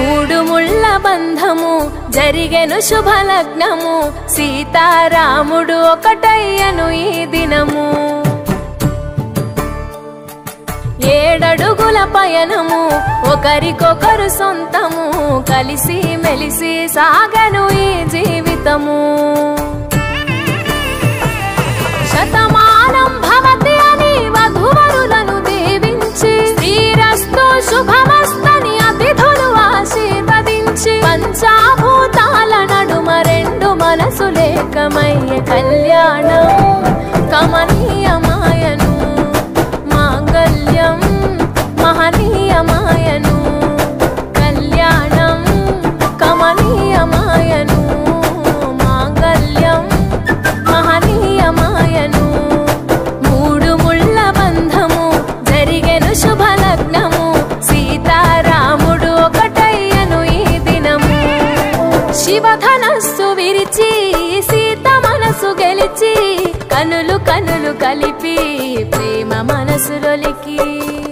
మూడు ముళ్ళ బంధము జరిగెను శుభలగ్నము సీతారాముడు ఒకటయ్యను ఈ దినము ఏడడుగుల పయనము ఒకరికొకరు సొంతము కలిసి మెలిసి సాగను ఈ జీవితము శతమానం భవతి అని వధువరులను దీవించి శ్రీరస్తు శుభమస్తని అతిథులు ఆశీర్వదించి పంచాభూతాల నడుమ రెండు మనసు లేకమయ్య కళ్యాణం కమనీయమాయను మాంగళ్యం మహనీయమాయను కళ్యాణం కమనీయమాయను మాంగళ్యం మహనీయమాయను మూడు ముళ్ళ బంధము జరిగెను శుభలగ్నము సీతారాముడు ఒకటయ్యను ఈ దినము శివధనస్సు విరిచి సీత మనసు గెలిచి కనులు కనులు కలిపి ప్రేమ మనసులొలికి